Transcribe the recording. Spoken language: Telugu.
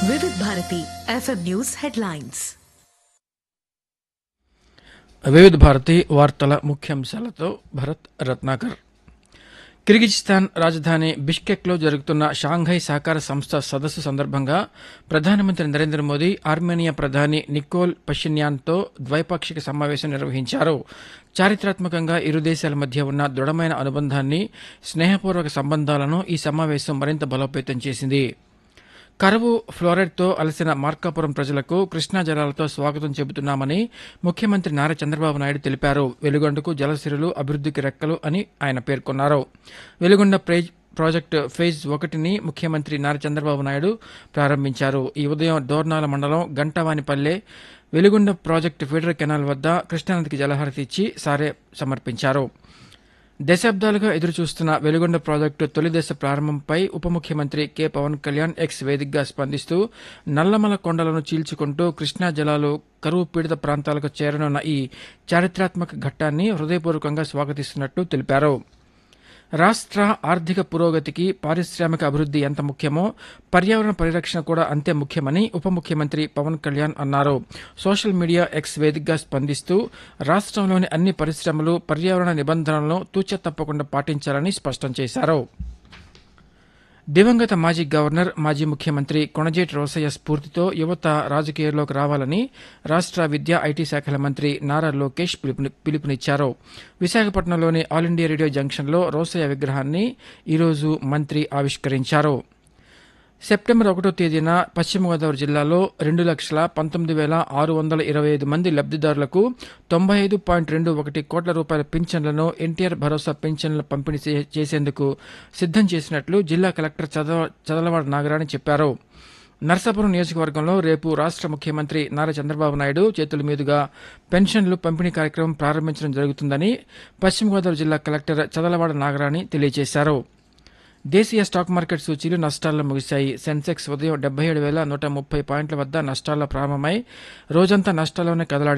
వివిధ భారతి ఎఫ్ఎం న్యూస్ హెడ్లైన్స్ వివిధ భారతి వార్తల ముఖ్యాంశాలతో భరత్ రత్నాకర్ కిర్గిజిస్తాన్ రాజధాని బిష్కెక్లో జరుగుతున్న షాంఘై సహకార సంస్థ సదస్సు సందర్భంగా ప్రధానమంత్రి నరేంద్ర మోదీ ఆర్మేనియా ప్రధాని నికోల్ పషిన్యాన్తో ద్వైపాక్షిక సమావేశం నిర్వహించారు చారిత్రాత్మకంగా ఇరు దేశాల మధ్య ఉన్న దృఢమైన అనుబంధాన్ని స్నేహపూర్వక సంబంధాలను ఈ సమావేశం మరింత బలోపేతం చేసింది కరువు ఫ్లోరైడ్తో అలసిన మార్కాపురం ప్రజలకు కృష్ణా జలాలతో స్వాగతం చెబుతున్నామని ముఖ్యమంత్రి నారా చంద్రబాబు నాయుడు తెలిపారు వెలుగొండకు జలసిరులు అభివృద్ధికి రెక్కలు అని ఆయన పేర్కొన్నారు వెలుగొండ ప్రేజ్ ప్రాజెక్టు ఫేజ్ ఒకటిని ముఖ్యమంత్రి నారా చంద్రబాబు నాయుడు ప్రారంభించారు ఈ ఉదయం దోర్నాల మండలం Gantavanipalle Veligonda project feeder canal వద్ద కృష్ణానదికి జలహారతి ఇచ్చి సారే సమర్పించారు దశాబ్దాలుగా ఎదురుచూస్తున్న వెలుగొండ ప్రాజెక్టు తొలి దశ ప్రారంభంపై ఉప ముఖ్యమంత్రి కె పవన్ కళ్యాణ్ ఎక్స్ వేదికగా స్పందిస్తూ నల్లమల కొండలను చీల్చుకుంటూ కృష్ణా జలాలు కరువు పీడిత ప్రాంతాలకు చేరనున్న ఈ చారిత్రాత్మక ఘట్టాన్ని హృదయపూర్వకంగా స్వాగతిస్తున్నట్టు తెలిపారు రాష్ట్ర ఆర్థిక పురోగతికి పారిశ్రామిక అభివృద్ధి ఎంత ముఖ్యమో పర్యావరణ పరిరక్షణ కూడా అంతే ముఖ్యమని ఉప ముఖ్యమంత్రి పవన్ కళ్యాణ్ అన్నారు సోషల్ మీడియా ఎక్స్ వేదికగా స్పందిస్తూ రాష్ట్రంలోని అన్ని పరిశ్రమలు పర్యావరణ నిబంధనలను తూచ తప్పకుండా పాటించాలని స్పష్టం చేశారు దివంగత మాజీ గవర్నర్ మాజీ ముఖ్యమంత్రి కొణజేటి రోసయ్య స్ఫూర్తితో యువత రాజకీయాల్లోకి రావాలని రాష్ట్ర విద్యా ఐటీ శాఖల మంత్రి నారా లోకేష్ పిలుపుని- పిలుపునిచ్చారు విశాఖపట్నంలోని ఆల్ ఇండియా రేడియో జంక్షన్లో రోసయ్య విగ్రహాన్ని ఈరోజు మంత్రి ఆవిష్కరించారు సెప్టెంబర్ ఒకటో తేదీన పశ్చిమ గోదావరి జిల్లాలో రెండు లక్షల పంతొమ్మిది వేల ఆరు వందల ఇరవై ఐదు మంది లబ్దిదారులకు తొంభై ఐదు పాయింట్ రెండు ఒకటి కోట్ల రూపాయల పింఛన్లను ఎన్టీఆర్ భరోసా పింఛన్ల పంపిణీ చే- చేసేందుకు సిద్దం చేసినట్లు జిల్లా కలెక్టర్ చదవ చదలవాడ నాగరాణి చెప్పారు నర్సాపురం నియోజకవర్గంలో రేపు రాష్ట్ర ముఖ్యమంత్రి నారా చంద్రబాబు నాయుడు చేతుల మీదుగా పెన్షన్లు పంపిణీ కార్యక్రమం ప్రారంభించడం జరుగుతుందని పశ్చిమ గోదావరి జిల్లా కలెక్టర్ చదలవాడ నాగరాణి తెలియజేశారు దేశీయ స్టాక్ మార్కెట్ సూచీలు నష్టాల్లో ముగిశాయి సెన్సెక్స్ ఉదయం డెబ్బై ఏడు వేల నూట ముప్పై పాయింట్ల వద్ద నష్టాల్లో ప్రారంభమై రోజంతా నష్టాల్లోనే కదలాడి